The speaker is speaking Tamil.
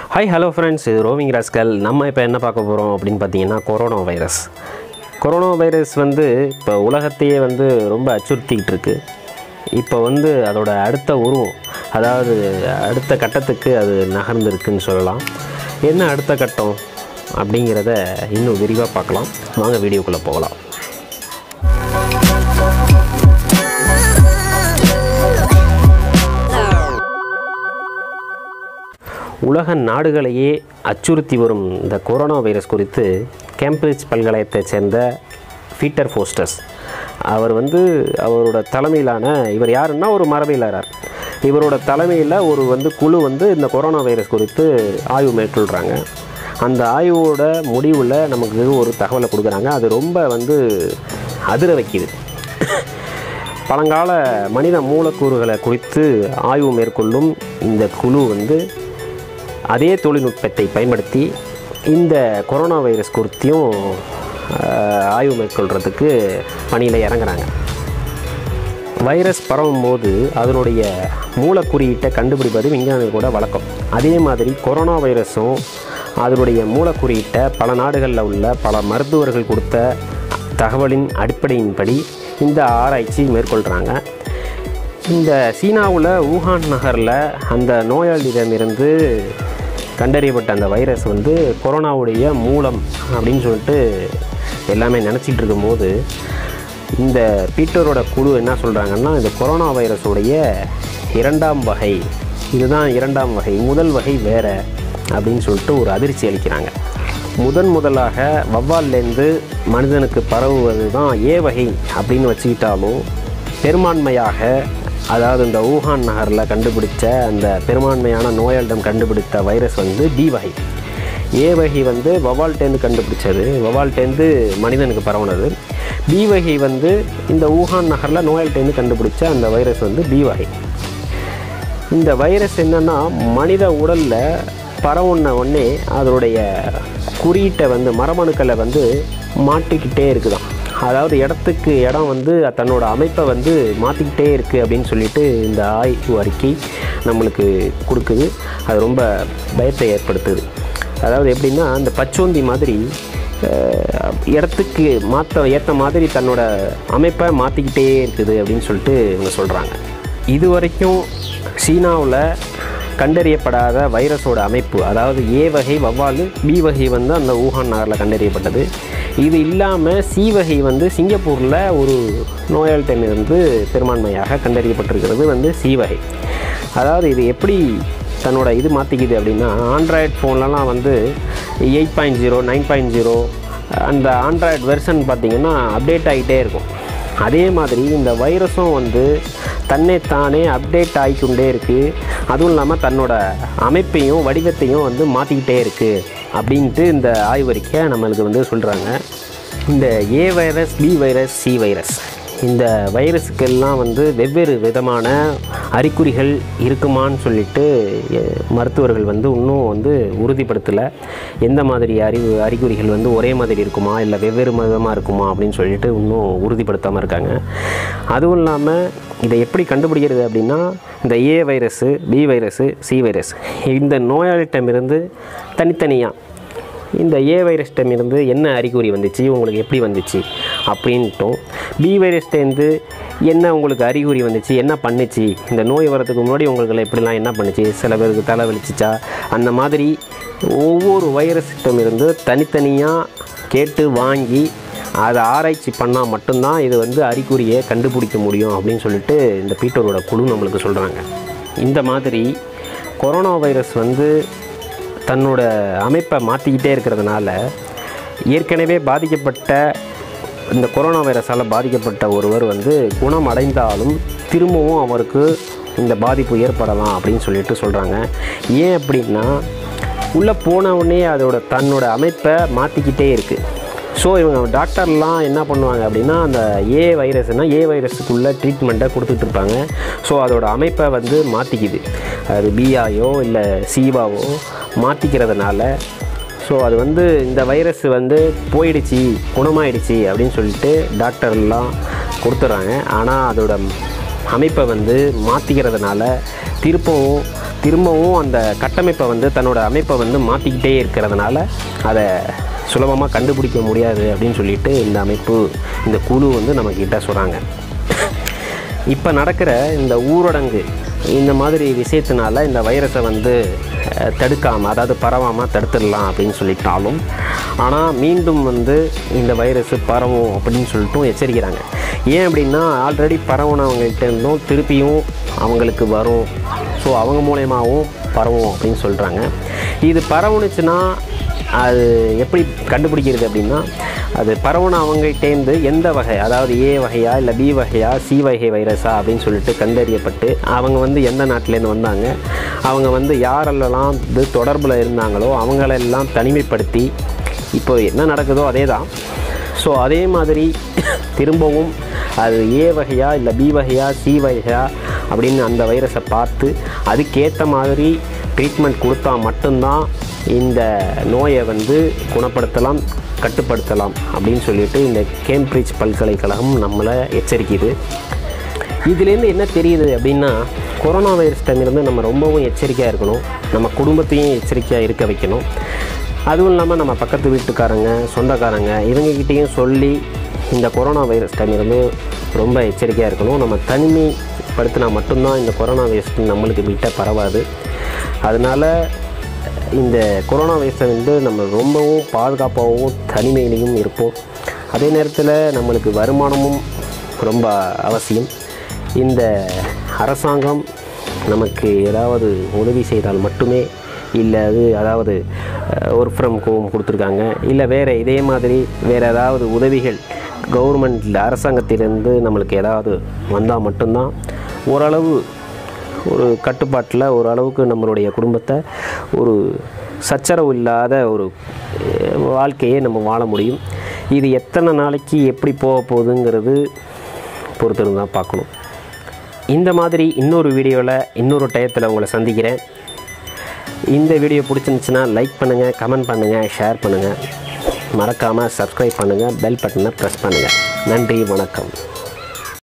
ஹாய் ஹலோ ஃப்ரெண்ட்ஸ் இது ரோவிங் ராஸ்கல் நம்ம இப்போ என்ன பார்க்க போகிறோம் அப்படின்னு பார்த்தீங்கன்னா கொரோனா வைரஸ் கொரோனா வைரஸ் வந்து இப்போ உலகத்தையே வந்து ரொம்ப அச்சுறுத்திக்கிட்டு இருக்கு இப்போ வந்து அதோட அடுத்த உருவம் அதாவது அடுத்த கட்டத்துக்கு அது நகர்ந்துருக்குன்னு சொல்லலாம் என்ன அடுத்த கட்டம் அப்படிங்கிறத இன்னும் விரிவாக பார்க்கலாம் வாங்க வீடியோக்குள்ளே போகலாம் உலக நாடுகளையே அச்சுறுத்தி வரும் இந்த கொரோனா வைரஸ் குறித்து கேம்பிரிட்ஜ் பல்கலைக்கழகத்தைச் சேர்ந்த பீட்டர் ஃபோஸ்டர்ஸ் அவர் வந்து அவரோட தலைமையிலான இவர் யாருன்னா ஒரு மரபியலாளர் இவரோட தலைமையில் ஒரு வந்து குழு வந்து இந்த கொரோனா வைரஸ் குறித்து ஆய்வு மேற்கொள்கிறாங்க அந்த ஆய்வோட முடிவில் நமக்கு ஒரு தகவலை கொடுக்குறாங்க அது ரொம்ப வந்து அதிர வைக்குது பழங்கால மனித மூலக்கூறுகளை குறித்து ஆய்வு மேற்கொள்ளும் இந்த குழு வந்து அதே தொழில்நுட்பத்தை பயன்படுத்தி இந்த கொரோனா வைரஸ் குறித்தியும் ஆஹ், ஆய்வு மேற்கொள்கிறதுக்கு பணியில் இறங்குறாங்க வைரஸ் பரவும் போது அதனுடைய மூலக்குறியீட்டை கண்டுபிடிப்பது விஞ்ஞானிகள் கூட வழக்கம் அதே மாதிரி கொரோனா வைரஸும் அதனுடைய மூலக்குறியீட்டை பல நாடுகளில் உள்ள பல மருத்துவர்கள் கொடுத்த தகவலின் அடிப்படையின்படி இந்த ஆராய்ச்சி மேற்கொள்கிறாங்க இந்த சீனாவில் ஊகான் நகரில் அந்த நோயாளியிடமிருந்து கண்டறியப்பட்ட அந்த வைரஸ் வந்து கொரோனாவுடைய மூலம் அப்படின்னு சொல்லிட்டு எல்லாமே நினச்சிட்டு இருக்கும்போது இந்த பீட்டரோட குழு என்ன சொல்கிறாங்கன்னா இந்த கொரோனா வைரஸுடைய இரண்டாம் வகை இதுதான் இரண்டாம் வகை முதல் வகை வேறு அப்படின்னு சொல்லிட்டு ஒரு அதிர்ச்சி அளிக்கிறாங்க முதன் முதலாக வவ்வால்லேருந்து மனிதனுக்கு பரவுவது தான் ஏ வகை அப்படின்னு வச்சுக்கிட்டாலும் பெரும்பான்மையாக அதாவது இந்த ஊகான் நகரில் கண்டுபிடிச்ச அந்த பெரும்பான்மையான நோயாளிடம் கண்டுபிடித்த வைரஸ் வந்து பி வகை ஏ வகை வந்து வவால்டேந்து கண்டுபிடிச்சது வவால்டேந்து மனிதனுக்கு பரவுனது பி வகை வந்து இந்த ஊகான் நகரில் நோயாளிட்டேந்து கண்டுபிடிச்ச அந்த வைரஸ் வந்து பி வகை இந்த வைரஸ் என்னன்னா மனித உடலில் பரவுன உடனே அதனுடைய குறியீட்டை வந்து மரபணுக்களை வந்து மாட்டிக்கிட்டே இருக்குதாம் அதாவது இடத்துக்கு இடம் வந்து தன்னோட அமைப்பை வந்து மாற்றிக்கிட்டே இருக்குது அப்படின்னு சொல்லிட்டு இந்த ஆய்வு அறிக்கை நம்மளுக்கு கொடுக்குது அது ரொம்ப பயத்தை ஏற்படுத்துது அதாவது எப்படின்னா இந்த பச்சோந்தி மாதிரி அஹ், இடத்துக்கு மாற்ற ஏற்ற மாதிரி தன்னோட அமைப்பை மாற்றிக்கிட்டே இருக்குது அப்படின்னு சொல்லிட்டு இவங்க சொல்கிறாங்க இது வரைக்கும் சீனாவில் கண்டறியப்படாத வைரஸோட அமைப்பு அதாவது ஏ வகை வவ்வாலு பி வகை வந்து அந்த ஊகான் நகரில் கண்டறியப்பட்டது இது இல்லாமல் சி வகை வந்து சிங்கப்பூரில் ஒரு நோயாளியிடமிருந்து பெரும்பான்மையாக கண்டறியப்பட்டிருக்கிறது வந்து சி வகை அதாவது இது எப்படி தன்னோட இது மாற்றிக்குது அப்படின்னா ஆண்ட்ராய்டு ஃபோன்லலாம் வந்து eight point zero nine point zero அந்த ஆண்ட்ராய்டு வெர்ஷன் பார்த்திங்கன்னா அப்டேட் ஆகிட்டே இருக்கும் அதே மாதிரி இந்த வைரஸும் வந்து தன்னை தானே அப்டேட் ஆகிக்கொண்டே இருக்குது அதுவும் இல்லாமல் தன்னோட அமைப்பையும் வடிவத்தையும் வந்து மாற்றிக்கிட்டே இருக்குது அப்படின்ட்டு இந்த ஆய்வறிக்கை நம்மளுக்கு வந்து சொல்கிறாங்க இந்த A virus B virus C virus இந்த வைரஸுக்கெல்லாம் வந்து வெவ்வேறு விதமான அறிகுறிகள் இருக்குமான்னு சொல்லிட்டு எ- மருத்துவர்கள் வந்து இன்னும் வந்து உறுதிப்படுத்தலை எந்த மாதிரி அறிவு அறிகுறிகள் வந்து ஒரே மாதிரி இருக்குமா இல்லை வெவ்வேறு விதமாக இருக்குமா அப்படின்னு சொல்லிட்டு இன்னும் உறுதிப்படுத்தாமல் இருக்காங்க அதுவும் இல்லாமல் இதை எப்படி கண்டுபிடிக்கிறது அப்படின்னா இந்த A virus B virus C virus இந்த நோயாளிட்டமிருந்து தனித்தனியாக இந்த ஏ வைரஸ்டமிருந்து என்ன அறிகுறி வந்துச்சு உங்களுக்கு எப்படி வந்துச்சு அப்படின்ட்டும் பி வைரஸ்டேருந்து என்ன உங்களுக்கு அறிகுறி வந்துச்சு என்ன பண்ணுச்சு இந்த நோய் வரதுக்கு முன்னாடி உங்களுக்கு எப்படிலாம் என்ன பண்ணுச்சு சில பேருக்கு தலை வலிச்சிச்சா அந்த மாதிரி ஒவ்வொரு வைரஸ்கிட்டமிருந்து தனித்தனியாக கேட்டு வாங்கி அதை ஆராய்ச்சி பண்ணால் மட்டும்தான் இது வந்து அறிகுறியை கண்டுபிடிக்க முடியும் அப்படின்னு சொல்லிட்டு இந்த பீட்டரோட குழு நம்மளுக்கு சொல்கிறாங்க இந்த மாதிரி கொரோனா வைரஸ் வந்து தன்னோட அமைப்பை மாற்றிக்கிட்டே இருக்கிறதுனால ஏற்கனவே பாதிக்கப்பட்ட இந்த கொரோனா வைரஸால் பாதிக்கப்பட்ட ஒருவர் வந்து குணம் அடைந்தாலும் திரும்பவும் அவருக்கு இந்த பாதிப்பு ஏற்படலாம் அப்படின்னு சொல்லிட்டு சொல்கிறாங்க ஏன் அப்படின்னா உள்ளே போன உடனே அதோட தன்னோட அமைப்பை மாற்றிக்கிட்டே இருக்குது ஸோ இவங்க டாக்டர்லாம் என்ன பண்ணுவாங்க அப்படின்னா அந்த ஏ வைரஸ்னால் ஏ வைரஸுக்குள்ள ட்ரீட்மெண்ட்டை கொடுத்துட்டு இருப்பாங்க ஸோ அதோட அமைப்பை வந்து மாற்றிக்குது அது பிஆயோ இல்லை சீவாவோ மாற்றிக்கிறதுனால ஸோ அது வந்து இந்த வைரஸ் வந்து போயிடுச்சு குணமாயிடுச்சு அப்படின்னு சொல்லிட்டு டாக்டர்லாம் கொடுத்துட்றாங்க ஆனால் அதோட அமைப்பை வந்து மாற்றிக்கிறதுனால திருப்பவும் திரும்பவும் அந்த கட்டமைப்பை வந்து தன்னோட அமைப்பை வந்து மாற்றிக்கிட்டே இருக்கிறதுனால அதை சுலபமாக கண்டுபிடிக்க முடியாது அப்படின்னு சொல்லிட்டு இந்த அமைப்பு இந்த குழு வந்து நம்மக்கிட்ட சொல்கிறாங்க இப்போ நடக்கிற இந்த ஊரடங்கு இந்த மாதிரி விஷயத்தினால இந்த வைரஸை வந்து அஹ், தடுக்காம அதாவது பரவாமல் தடுத்துடலாம் அப்படின்னு சொல்லிட்டாலும் ஆனால் மீண்டும் வந்து இந்த வைரஸ் பரவும் அப்படின்னு சொல்லிட்டும் எச்சரிக்கிறாங்க ஏன் அப்படின்னா ஆல்ரெடி பரவுனவங்கள்ட்ட இருந்தும் திருப்பியும் அவங்களுக்கு வரும் ஸோ அவங்க மூலயமாவும் பரவும் அப்படின்னு சொல்கிறாங்க இது பரவுனுச்சுன்னா அது எப்படி கண்டுபிடிக்கிறது அப்படின்னா அது பரவன அவங்ககிட்டேருந்து எந்த வகை அதாவது ஏ வகையா இல்லை பி வகையா சி வகை வைரஸா அப்படின்னு சொல்லிட்டு கண்டறியப்பட்டு அவங்க வந்து எந்த நாட்டிலேருந்து வந்தாங்க அவங்க வந்து யாரெல்லாம் இது தொடர்பில் இருந்தாங்களோ அவங்களெல்லாம் தனிமைப்படுத்தி இப்போ என்ன நடக்குதோ அதே தான் ஸோ அதே மாதிரி திரும்பவும் அது ஏ வகையா இல்லை பி வகையா சி வகையா அப்படின்னு அந்த வைரஸை பார்த்து அதுக்கேற்ற மாதிரி ட்ரீட்மெண்ட் கொடுத்தா மட்டும்தான் இந்த நோயை வந்து குணப்படுத்தலாம் கட்டுப்படுத்தலாம் அப்படின்னு சொல்லிட்டு இந்த கேம்பிரிட்ஜ் பல்கலைக்கழகம் நம்மளை எச்சரிக்குது இதுலேருந்து என்ன தெரியுது அப்படின்னா கொரோனா வைரஸ் டைமிலிருந்து நம்ம ரொம்பவும் எச்சரிக்கையாக இருக்கணும் நம்ம குடும்பத்தையும் எச்சரிக்கையாக இருக்க வைக்கணும் அதுவும் இல்லாமல் நம்ம பக்கத்து வீட்டுக்காரங்க சொந்தக்காரங்க இவங்ககிட்டேயும் சொல்லி இந்த கொரோனா வைரஸ் டைமிலிருந்து ரொம்ப எச்சரிக்கையாக இருக்கணும் நம்ம தனிமைப்படுத்தினா மட்டும்தான் இந்த கொரோனா வைரஸ் நம்மளுக்கு விட்ட பரவாது அதனால் இந்த கொரோனா வைரஸை வந்து நம்ம ரொம்பவும் பாதுகாப்பாகவும் தனிமையிலையும் இருப்போம் அதே நேரத்தில் நம்மளுக்கு வருமானமும் ரொம்ப அவசியம் இந்த அரசாங்கம் நமக்கு ஏதாவது உதவி செய்தால் மட்டுமே இல்லை அது அதாவது ஒர்க் ஃப்ரம் ஹோம் கொடுத்துருக்காங்க இல்லை வேறு இதே மாதிரி வேறு ஏதாவது உதவிகள் கவர்மெண்ட் அரசாங்கத்திலிருந்து நம்மளுக்கு ஏதாவது வந்தால் மட்டும்தான் ஓரளவு ஒரு கட்டுப்பாட்டில் ஓரளவுக்கு நம்மளுடைய குடும்பத்தை ஒரு சச்சரவு இல்லாத ஒரு அஹ், வாழ்க்கையை நம்ம வாழ முடியும் இது எத்தனை நாளைக்கு எப்படி போக போகுதுங்கிறது பொறுத்திருந்து தான் பார்க்கணும் இந்த மாதிரி இன்னொரு வீடியோவில் இன்னொரு டயத்தில் உங்களை சந்திக்கிறேன் இந்த வீடியோ பிடிச்சிருந்துச்சுன்னா லைக் பண்ணுங்கள் கமெண்ட் பண்ணுங்கள் ஷேர் பண்ணுங்கள் மறக்காமல் சப்ஸ்கிரைப் பண்ணுங்கள் பெல் பட்டனை ப்ரெஸ் பண்ணுங்கள் நன்றி வணக்கம்